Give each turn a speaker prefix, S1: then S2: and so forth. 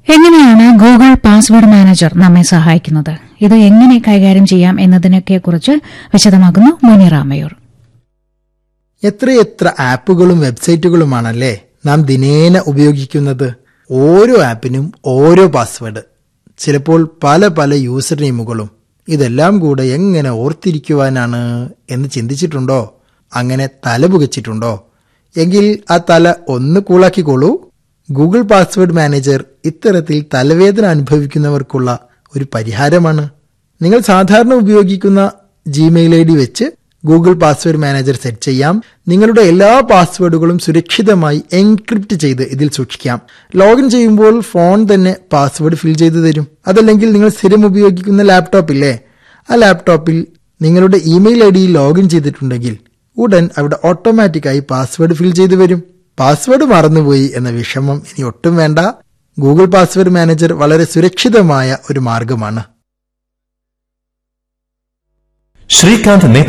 S1: എങ്ങനെയാണ് Google password manager നമ്മെ സഹായിക്കുന്നത് ഇത് എങ്ങനെ കൈകാര്യം ചെയ്യാം എന്നതിനൊക്കെ കുറിച്ച് വിശദമാക്കുന്നു മുനിറാമയൂർ
S2: എത്രയെത്ര ആപ്പുകളും വെബ്സൈറ്റുകളുമാണല്ലേ നാം ദിനേന ഉപയോഗിക്കുന്നത് ഓരോ ആപ്പിനും ഓരോ പാസ്വേഡ് ചിലപ്പോൾ പല പല യൂസർ നെയിമുകളും ഇതെല്ലാം കൂടെ എങ്ങനെ ഓർത്തിരിക്കുവാനാണ് എന്ന് ചിന്തിച്ചിട്ടുണ്ടോ അങ്ങനെ തല പുകച്ചിട്ടുണ്ടോ എങ്കിൽ ആ തല ഒന്ന് കൂളാക്കിക്കോളൂ ഗൂഗിൾ പാസ്വേഡ് മാനേജർ ഇത്തരത്തിൽ തലവേദന അനുഭവിക്കുന്നവർക്കുള്ള ഒരു പരിഹാരമാണ് നിങ്ങൾ സാധാരണ ഉപയോഗിക്കുന്ന ജിമെയിൽ ഐ ഡി വെച്ച് ഗൂഗിൾ പാസ്വേഡ് മാനേജർ സെറ്റ് ചെയ്യാം നിങ്ങളുടെ എല്ലാ പാസ്വേഡുകളും സുരക്ഷിതമായി എൻക്രിപ്റ്റ് ചെയ്ത് ഇതിൽ സൂക്ഷിക്കാം ലോഗിൻ ചെയ്യുമ്പോൾ ഫോൺ തന്നെ പാസ്വേഡ് ഫിൽ ചെയ്തു തരും അതല്ലെങ്കിൽ നിങ്ങൾ സ്ഥിരം ഉപയോഗിക്കുന്ന ലാപ്ടോപ്പ് ഇല്ലേ ആ ലാപ്ടോപ്പിൽ നിങ്ങളുടെ ഇമെയിൽ ഐ ഡിയിൽ ലോഗിൻ ചെയ്തിട്ടുണ്ടെങ്കിൽ ഉടൻ അവിടെ ഓട്ടോമാറ്റിക്കായി പാസ്വേഡ് ഫിൽ ചെയ്തു വരും പാസ്വേഡ് മറന്നുപോയി എന്ന വിഷമം ഇനി ഒട്ടും വേണ്ട ഗൂഗിൾ പാസ്വേഡ് മാനേജർ വളരെ സുരക്ഷിതമായ ഒരു മാർഗമാണ്
S3: ശ്രീകാന്ത്